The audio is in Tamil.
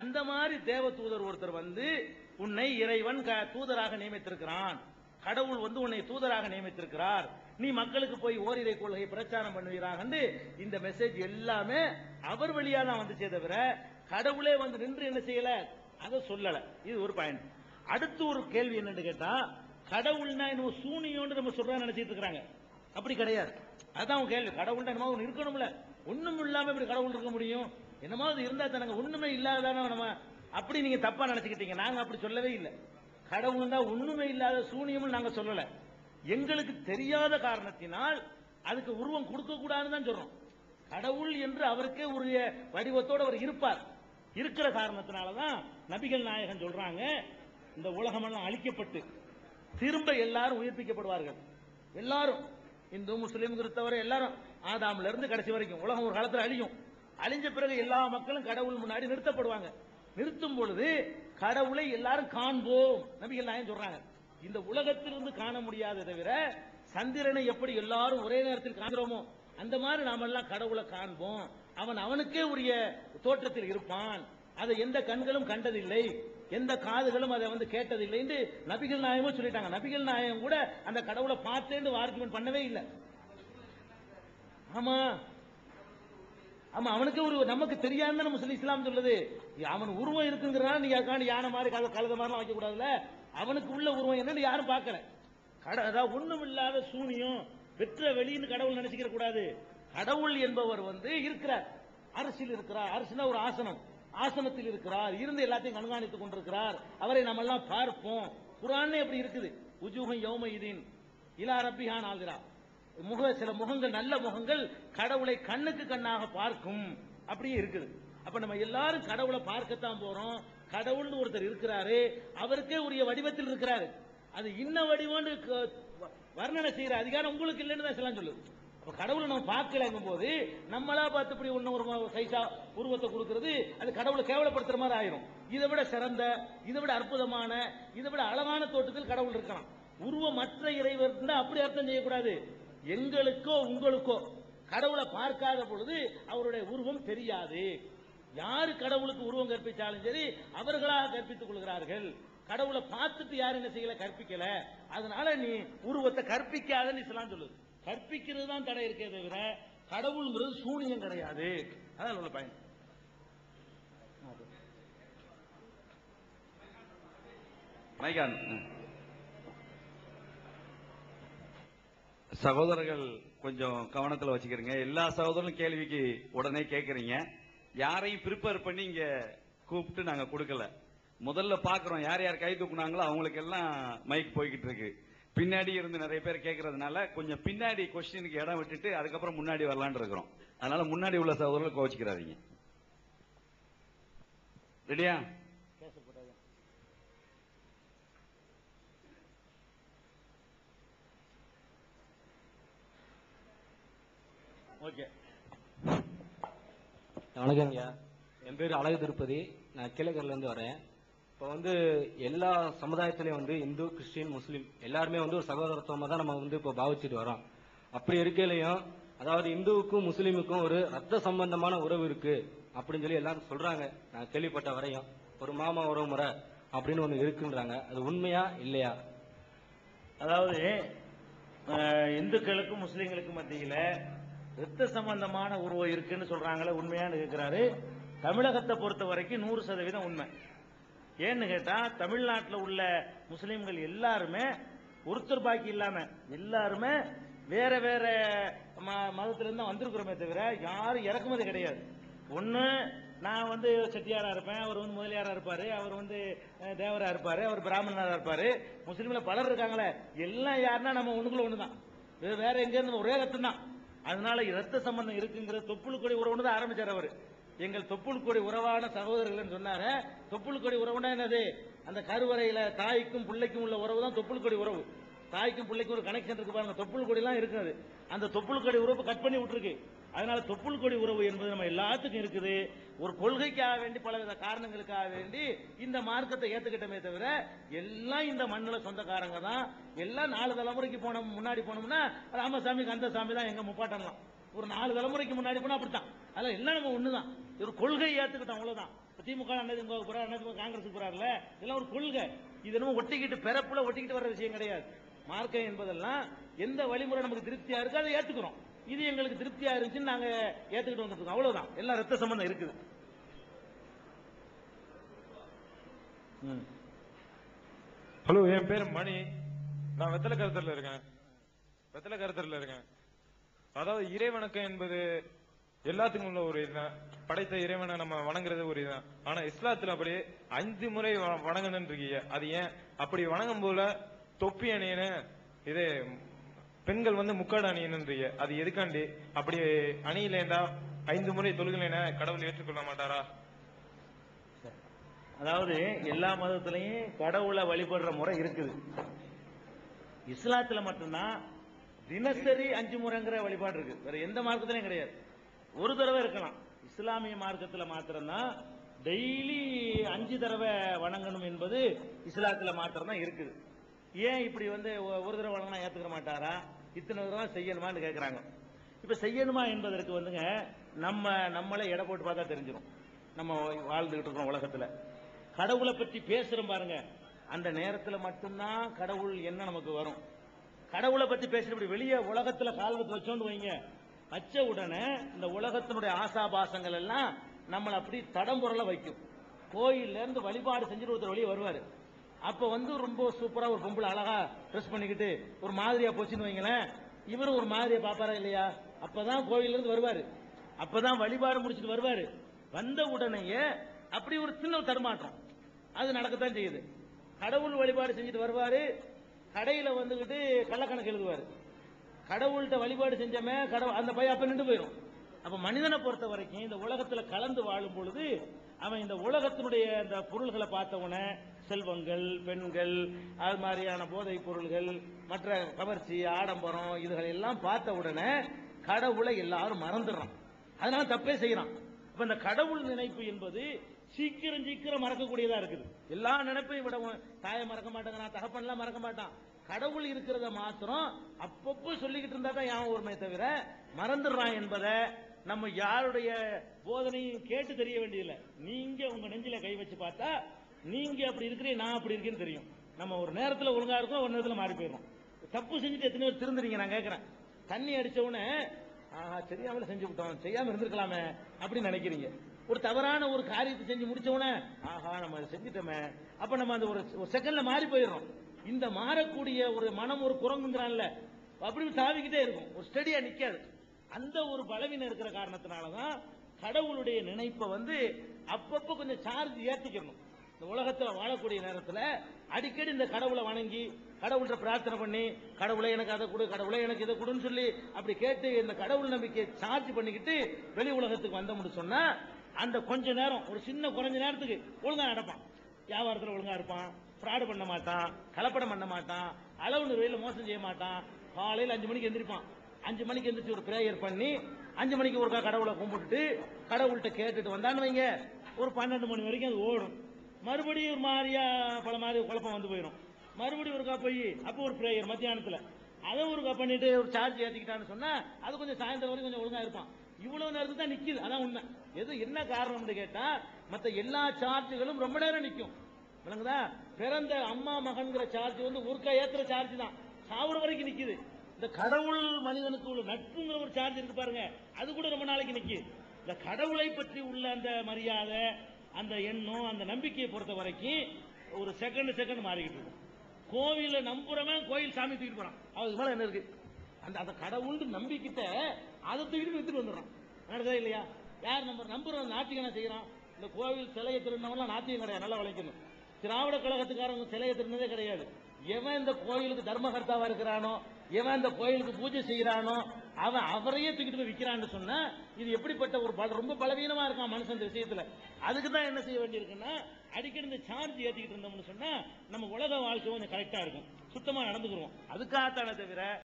அந்த மாதிரி தேவ தூதர் ஒருத்தர் வந்து உன்னை இறைவன் க- தூதராக நியமித்திருக்கிறான் கடவுள் வந்து உன்னை தூதராக நியமித்திருக்கிறார் நீ மக்களுக்கு போய் ஓரிரை கொள்கை பிரச்சாரம் பண்ணுவீராக இந்த மெசேஜ் எல்லாமே அவர் வழியா தான் வந்துச்சே தவிர கடவுளே வந்து நின்று என்ன செய்யல அதை சொல்லல இது ஒரு பாயிண்ட் அடுத்து ஒரு கேள்வி என்னன்னு கேட்டா கடவுள்னா என்னமோ சூனியோன்னு நம்ம சொல்றா நினைச்சிட்டு இருக்காங்க அப்படி கிடையாது அதான் உன் கேள்வி கடவுள்னா என்னமோ ஒண்ணு இருக்கணும்ல ஒண்ணும் இல்லாம இப்படி கடவுள் இருக்க முடியும் என்னமோ அது இருந்தா தானங்க ஒண்ணுமே இல்லாததானே நம்ம அப்படி நீங்க தப்பா நினைச்சுக்கிட்டீங்க நாங்க அப்படி சொல்லவே இல்லை கடவுள்னா ஒண்ணுமே இல்லாத சூனியம்னு நாங்க சொல்லல எங்களுக்கு தெரியாத காரணத்தினால் அதுக்கு உருவம் கொடுக்க கூடாதுன்னு தான் சொல்றோம் கடவுள் என்று அவருக்கே உரிய வடிவத்தோடு அவர் இருப்பார் இருக்கிற காரணத்தினாலதான் நபிகள் நாயகன் சொல்றாங்க இந்த உலகமெல்லாம் அழிக்கப்பட்டு திரும்ப எல்லாரும் உயிர்ப்பிக்கப்படுவார்கள் எல்லாரும் இந்து முஸ்லீம் கிறிஸ்தவர் எல்லாரும் ஆதாம்ல இருந்து கடைசி வரைக்கும் உலகம் ஒரு காலத்துல அழியும் அழிஞ்ச பிறகு எல்லா மக்களும் கடவுள் முன்னாடி நிறுத்தப்படுவாங்க நிறுத்தும் பொழுது கடவுளை எல்லாரும் காண்போம் நபிகள் நாயகம் சொல்றாங்க இந்த உலகத்திலிருந்து காண முடியாத தவிர சந்திரனை எப்படி எல்லாரும் ஒரே நேரத்தில் காண்கிறோமோ அந்த மாதிரி நாம எல்லாம் கடவுளை காண்போம் அவன் அவனுக்கே உரிய தோற்றத்தில் இருப்பான் அதை எந்த கண்களும் கண்டதில்லை எந்த காதுகளும் அதை வந்து கேட்டதில்லை என்று நபிகள் நாயகமும் சொல்லிட்டாங்க நபிகள் நாயகம் கூட அந்த கடவுளை பார்த்தேன்னு ஆர்குமெண்ட் பண்ணவே இல்லை ஆமா ஆமா அவனுக்கு ஒரு நமக்கு தெரியாதுன்னு முஸ்லிம் இஸ்லாம் சொல்லுது அவன் உருவம் இருக்குங்கிறனால நீங்க அதுக்காண்டி யானை மாதிரி கழுத கழுத மாதிரிலாம் வைக்க கூடாதுல்ல அவனுக்கு உள்ள உருவம் என்னன்னு யாரும் பார்க்கல கட அதாவது ஒண்ணும் இல்லாத சூனியம் வெற்ற வெளின்னு கடவுள் நினைச்சுக்கிற கூடாது கடவுள் என்பவர் வந்து இருக்கிறார் அரசில் இருக்கிறார் அரசுனா ஒரு ஆசனம் ஆசனத்தில் இருக்கிறார் இருந்து எல்லாத்தையும் கண்காணித்துக் கொண்டிருக்கிறார் அவரை நம்ம எல்லாம் பார்ப்போம் குரானே அப்படி இருக்குது உஜூகம் யௌம இதீன் இலா ரப்பிஹான் ஆகிறா முக சில முகங்கள் நல்ல முகங்கள் கடவுளை கண்ணுக்கு கண்ணாக பார்க்கும் அப்படியே இருக்குது அப்ப நம்ம எல்லாரும் கடவுளை பார்க்கத்தான் போறோம் கடவுள்னு ஒருத்தர் இருக்கிறாரு அவருக்கே உரிய வடிவத்தில் இருக்கிறாரு அது இன்ன வடிவம்னு க- வர்ணனை செய்யற அதிகாரம் உங்களுக்கு இல்லைன்னு தான் சொல்லலாம் சொல்லுது அப்ப கடவுளை நம்ம பார்க்கலங்கும் போது நம்மளா பார்த்து இப்படி ஒண்ணு ஒரு சைஸா உருவத்தை கொடுக்கிறது அது கடவுளை கேவலப்படுத்துற மாதிரி ஆயிரும் இதை விட சிறந்த இதை விட அற்புதமான இதை விட அழகான தோட்டத்தில் கடவுள் இருக்கலாம் உருவமற்ற இறைவர் இருந்தா அப்படி அர்த்தம் செய்யக்கூடாது எங்களுக்கோ உங்களுக்கோ கடவுளை பார்க்காத பொழுது அவருடைய உருவம் தெரியாது யாரு கடவுளுக்கு உருவம் கற்பிச்சாலும் சரி அவர்களாக கற்பித்துக் கொள்கிறார்கள் கடவுளை பார்த்துட்டு யாரும் என்ன செய்யல கற்பிக்கல அதனால நீ உருவத்தை கற்பிக்காதன்னு இஸ்லாம் சொல்லுது கற்பிக்கிறது தான் தடை இருக்கே தவிர கடவுள்ங்கிறது சூனியம் கிடையாது அதான் உள்ள பயன் மைகான் சகோதரர்கள் கொஞ்சம் கவனத்துல வச்சுக்கிறீங்க எல்லா சகோதரரும் கேள்விக்கு உடனே கேக்குறீங்க யாரையும் ப்ரிப்பேர் பண்ணி இங்க கூப்பிட்டு நாங்க கொடுக்கல முதல்ல பாக்குறோம் யார் யார் கை தூக்குனாங்களோ அவங்களுக்கு எல்லாம் மைக் போய்கிட்டு இருக்கு பின்னாடி இருந்து நிறைய பேர் கேட்கறதுனால கொஞ்சம் பின்னாடி கொஸ்டினுக்கு இடம் விட்டுட்டு அதுக்கப்புறம் முன்னாடி வரலான்னு இருக்கிறோம் அதனால முன்னாடி உள்ள சகோதரர்கள் கோச்சிக்கிறாதீங்க ரெடியா ஓகே வணக்கங்கய்யா என் பேர் அழகு திருப்பதி நான் கீழக்கரில இருந்து வரேன் இப்போ வந்து எல்லா சமுதாயத்திலையும் வந்து இந்து கிறிஸ்டின் முஸ்லீம் எல்லாருமே வந்து ஒரு சகோதரத்துவமா தான் நம்ம வந்து இப்போ பாவிச்சுட்டு வரோம் அப்படி இருக்கையிலையும் அதாவது இந்துவுக்கும் முஸ்லீமுக்கும் ஒரு ரத்த சம்பந்தமான உறவு இருக்கு அப்படின்னு சொல்லி எல்லாரும் சொல்றாங்க நான் கேள்விப்பட்ட வரையும் ஒரு மாமா உறவு முறை அப்படின்னு ஒன்று இருக்குன்றாங்க அது உண்மையா இல்லையா அதாவது அஹ், இந்துக்களுக்கும் முஸ்லீம்களுக்கும் மத்தியில ரத்த சம்பந்தமான உருவம் இருக்குன்னு சொல்றாங்களே உண்மையான்னு கேட்கிறாரு தமிழகத்தை பொறுத்த வரைக்கும் நூறு சதவீதம் உண்மை ஏன்னு கேட்டா தமிழ்நாட்டில் உள்ள முஸ்லீம்கள் எல்லாருமே ஒருத்தர் பாக்கி இல்லாம எல்லாருமே வேற வேற ம- மதத்துல இருந்து தான் வந்திருக்கிறோமே தவிர யாரும் இறக்குமதி கிடையாது ஒண்ணு நான் வந்து செட்டியாரா இருப்பேன் அவர் வந்து முதலியாரா இருப்பாரு அவர் வந்து அஹ், தேவரா இருப்பாரு அவர் பிராமணரா இருப்பாரு முஸ்லீம்ல பலர் இருக்காங்களே எல்லாம் யாருன்னா நம்ம ஒண்ணுக்குள்ள ஒண்ணுதான் வே- வேற எங்க இருந்து ஒரே ரத்தம் தான் அதனால ரத்த சம்பந்தம் இருக்குங்கிற தொப்புள் கொடி உறவுன்னு தான் ஆரம்பிச்சார் அவர் எங்கள் தொப்புள் கொடி உறவான சகோதரர்கள் சொன்னாரு தொப்புள் கொடி உறவுனா என்னது அந்த கருவறையில தாய்க்கும் பிள்ளைக்கும் உள்ள உறவு தான் தொப்புள் கொடி உறவு தாய்க்கும் பிள்ளைக்கும் ஒரு கனெக்ஷன் இருக்கு பாருங்க தொப்புள் கொடி எல்லாம் இருக்குது அந்த தொப்புள் கொடி உறவு கட் பண்ணி விட்டுருக்கு அதனால தொப்புள் கொடி உறவு என்பது நம்ம எல்லாத்துக்கும் இருக்குது ஒரு கொள்கைக்காக வேண்டி பலவித காரணங்களுக்காக வேண்டி இந்த மார்க்கத்தை ஏத்துக்கிட்டமே தவிர எல்லாம் இந்த மண்ணுல சொந்தக்காரங்க தான் எல்லாம் நாலு தலைமுறைக்கு போன முன்னாடி போனோம்னா ராமசாமி கந்தசாமி தான் எங்க முப்பாட்டலாம் ஒரு நாலு தலைமுறைக்கு முன்னாடி போனா அப்படித்தான் அதெல்லாம் எல்லாம் நம்ம ஒண்ணுதான் ஒரு கொள்கை ஏத்துக்கிட்டோம் அவ்வளவுதான் இப்ப திமுக அதிமுக போறாரு அதிமுக காங்கிரஸ் போறாருல இதெல்லாம் ஒரு கொள்கை இது என்னமோ ஒட்டிக்கிட்டு பிறப்புல ஒட்டிக்கிட்டு வர்ற விஷயம் கிடையாது மார்க்கம் என்பதெல்லாம் எந்த வழிமுறை நமக்கு திருப்தியா இருக்கோ அதை ஏத்துக்கிறோம் இது எங்களுக்கு திருப்தியா இருந்துச்சுன்னு நாங்க ஏத்துக்கிட்டு வந்துட்டு இருக்கோம் அவ்வளவுதான் எல்லாம் ரத்த சம்பந்தம் இருக்குது ம். ஹலோ என் பேர் மணி நான் வெத்தலை கருத்தர்ல இருக்கேன் வெத்தலை கருத்தர்ல இருக்கேன் அதாவது இறைவணக்கம் என்பது எல்லாத்துக்கும் உள்ள ஒரு இதுதான் படைத்த இறைவனை நம்ம வணங்குறது ஒரு இதுதான் ஆனா இஸ்லாத்துல அப்படி அஞ்சு முறை வ- வணங்கணும்னு இருக்கீங்க அது ஏன் அப்படி வணங்கும் போல தொப்பி அணியணும் இது பெண்கள் வந்து முக்காடு அணியணுன்றீங்க அது எதுக்காண்டி அப்படி அணியிலேண்டா ஐந்து முறை தொழுகலைன்னா கடவுள் ஏற்றுக்கொள்ள மாட்டாரா அதாவது எல்லா மதத்திலையும் கடவுளை வழிபடுற முறை இருக்குது இஸ்லாத்துல மட்டும்தான் தினசரி அஞ்சு முறைங்கிற வழிபாடு இருக்கு வேற எந்த மார்க்கத்திலையும் கிடையாது ஒரு தடவை இருக்கலாம் இஸ்லாமிய மார்க்கத்துல மாத்திரம்தான் டெய்லி அஞ்சு தடவை வணங்கணும் என்பது இஸ்லாத்துல மாத்திரம் தான் இருக்குது ஏன் இப்படி வந்து ஒ- ஒரு தடவை வணங்கினா ஏத்துக்க மாட்டாரா இத்தனை தடவை செய்யணுமான்னு கேக்குறாங்க இப்ப செய்யணுமா என்பதற்கு வந்துங்க நம்ம நம்மளே எடை போட்டு பார்த்தா தெரிஞ்சிடும் நம்ம வாழ்ந்துகிட்டு இருக்கிறோம் உலகத்துல கடவுளை பற்றி பேசுறோம் பாருங்க அந்த நேரத்துல மட்டும்தான் கடவுள் என்ன நமக்கு வரும் கடவுளை பத்தி பேசுற இப்படி வெளியே உலகத்துல கால் வச்சு வச்சோன்னு வைங்க வச்ச உடனே இந்த உலகத்தினுடைய ஆசாபாசங்கள் எல்லாம் நம்மளை அப்படி தடம்புரல வைக்கும் கோயில்ல இருந்து வழிபாடு செஞ்சுட்டு ஒருத்தர் வெளியே வருவாரு அப்ப வந்து ரொம்ப சூப்பரா ஒரு பொம்பளை அழகா ட்ரெஸ் பண்ணிக்கிட்டு ஒரு மாதிரியா போச்சுன்னு வைங்களேன் இவரும் ஒரு மாதிரியா பாப்பாரா இல்லையா அப்பதான் கோயில்ல இருந்து வருவாரு அப்பதான் வழிபாடு முடிச்சிட்டு வருவாரு வந்த உடனேயே அப்படி ஒரு சின்ன ஒரு தடுமாற்றம் அது நடக்கத்தான் செய்யுது கடவுள் வழிபாடு செஞ்சுட்டு வருவாரு கடையில வந்துகிட்டு கள்ளக்கணக்கு எழுதுவாரு கடவுள்கிட்ட வழிபாடு செஞ்சமே கடவுள் அந்த பையன் அப்ப நின்று போயிடும் அப்ப மனிதனை பொறுத்த வரைக்கும் இந்த உலகத்துல கலந்து வாழும் பொழுது அவன் இந்த உலகத்தினுடைய இந்த பொருள்களை பார்த்தவன செல்வங்கள் பெண்கள் அது மாதிரியான போதைப் பொருள்கள் மற்ற கவர்ச்சி ஆடம்பரம் இதுகள் எல்லாம் பார்த்த உடனே கடவுளை எல்லாரும் மறந்துடுறான் அதனால தப்பே செய்யறான் இப்ப இந்த கடவுள் நினைப்பு என்பது சீக்கிரம் சீக்கிரம் மறக்கக்கூடியதா இருக்குது எல்லா நினைப்பையும் விட தாயை மறக்க மாட்டேங்கிறான் தகப்பன்லாம் மறக்க மாட்டான் கடவுள் இருக்கிறத மாத்திரம் அப்பப்போ சொல்லிக்கிட்டு இருந்தா தான் ஞாபகம் வருமே தவிர மறந்துடுறான் என்பதை நம்ம யாருடைய போதனையும் கேட்டு தெரிய வேண்டியதில்லை நீங்க உங்க நெஞ்சில கை வச்சு பார்த்தா நீங்க அப்படி இருக்கிறீங்க நான் அப்படி இருக்கேன்னு தெரியும் நம்ம ஒரு நேரத்துல ஒழுங்கா இருக்கோம் ஒரு நேரத்துல மாறி போயிடும் தப்பு செஞ்சுட்டு எத்தனை பேர் திருந்துறீங்க நான் கேட்கறேன் தண்ணி அடிச்ச உடனே ஆஹா தெரியாமல செஞ்சு விட்டோம் செய்யாம இருந்திருக்கலாமே அப்படின்னு நினைக்கிறீங்க ஒரு தவறான ஒரு காரியத்தை செஞ்சு முடிச்ச உடனே ஆஹா நம்ம அதை செஞ்சுட்டோமே அப்ப நம்ம அந்த ஒரு ஒரு செகண்ட்ல மாறி போயிடுறோம் இந்த மாறக்கூடிய ஒரு மனம் ஒரு குரங்குங்கிறான்ல அப்படி தாவிக்கிட்டே இருக்கும் ஒரு ஸ்டெடியா நிக்காது அந்த ஒரு பலவீனம் இருக்கிற காரணத்தினாலதான் கடவுளுடைய நினைப்பை வந்து அப்பப்ப கொஞ்சம் சார்ஜ் ஏத்திக்கணும் இந்த உலகத்துல வாழக்கூடிய நேரத்துல அடிக்கடி இந்த கடவுளை வணங்கி கடவுள்கிட்ட பிரார்த்தனை பண்ணி கடவுளை எனக்கு அதை கொடு கடவுளை எனக்கு இதை கொடுன்னு சொல்லி அப்படி கேட்டு இந்த கடவுள் நம்பிக்கையை சார்ஜ் பண்ணிக்கிட்டு வெளி உலகத்துக்கு வந்தோம்னு சொன்னா அந்த கொஞ்ச நேரம் ஒரு சின்ன குறைஞ்ச நேரத்துக்கு ஒழுங்கா நடப்பான் வியாபாரத்துல ஒழுங்கா இருப்பான் ஃப்ராடு பண்ண மாட்டான் கலப்படம் பண்ண மாட்டான் அளவு நிறையில மோசம் செய்ய மாட்டான் காலையில் அஞ்சு மணிக்கு எந்திரிப்பான் அஞ்சு மணிக்கு எந்திரிச்சு ஒரு பிரேயர் பண்ணி அஞ்சு மணிக்கு ஒருக்கா கடவுளை கும்பிட்டுட்டு கடவுள்கிட்ட கேட்டுட்டு வந்தான்னு வைங்க ஒரு பன்னெண்டு மணி வரைக்கும் அது ஓடும் மறுபடியும் ஒரு மாதிரியா பல மாதிரி குழப்பம் வந்து போயிடும் மறுபடியும் ஒருக்கா போய் அப்போ ஒரு பிரேயர் மத்தியானத்துல அதை ஒருக்கா பண்ணிட்டு ஒரு சார்ஜ் ஏத்திக்கிட்டான்னு சொன்னா அது கொஞ்சம் சாயந்தரம் வரைக்கும் கொஞ்சம் ஒழுங்கா இருப்பான் இவ்வளவு நேரத்துக்கு தான் நிக்குது அதான் உண்மை எது என்ன காரணம்னு கேட்டா மத்த எல்லா சார்ஜுகளும் ரொம்ப நேரம் நிக்கும் விளங்குதா பிறந்த அம்மா மகன்கிற சார்ஜ் வந்து ஒருக்கா ஏத்துற சார்ஜ் தான் சாவுற வரைக்கும் நிக்குது இந்த கடவுள் மனிதனுக்கு உள்ள நட்புங்கிற ஒரு சார்ஜ் இருக்கு பாருங்க அது கூட ரொம்ப நாளைக்கு நிக்கு இந்த கடவுளை பற்றி உள்ள அந்த மரியாதை அந்த எண்ணம் அந்த நம்பிக்கையை பொறுத்த வரைக்கும் ஒரு செகண்ட் செகண்ட் மாறிக்கிட்டு இருக்கும் கோவில நம்புறவன் கோயில் சாமி தூக்கிட்டு போறான் அதுக்கு மேல என்ன இருக்கு அந்த அந்த கடவுள் நம்பிக்கிட்ட அதை தூக்கிட்டு வித்துட்டு வந்துடுறான் நடக்குதா இல்லையா யார் நம்புற நம்புறவன் நாத்திகம் என்ன செய்யறான் இந்த கோவில் சிலையை திருநவெல்லாம் நாத்தியம் கிடையாது நல்லா வளைக்கணும் திராவிட கழகத்துக்காரங்க சிலையை திருநதே கிடையாது எவன் இந்த கோயிலுக்கு தர்மகர்த்தாவா இருக்கிறானோ எவன் இந்த கோயிலுக்கு பூஜை செய்யறானோ அவன் அவரையே தூக்கிட்டு போய் விற்கிறான்னு சொன்னா இது எப்படிப்பட்ட ஒரு பல ரொம்ப பலவீனமா இருக்கான் மனுஷன் இந்த விஷயத்துல அதுக்கு தான் என்ன செய்ய வேண்டியிருக்குன்னா அடிக்கடி இந்த சார்ஜ் ஏத்திக்கிட்டு இருந்தோம்னு சொன்னா நம்ம உலக வாழ்க்கை கொஞ்சம் கரெக்டா இருக்கும் சுத்தமா நடந்துக்கிறோம் அதுக்காகத்தானே தவிர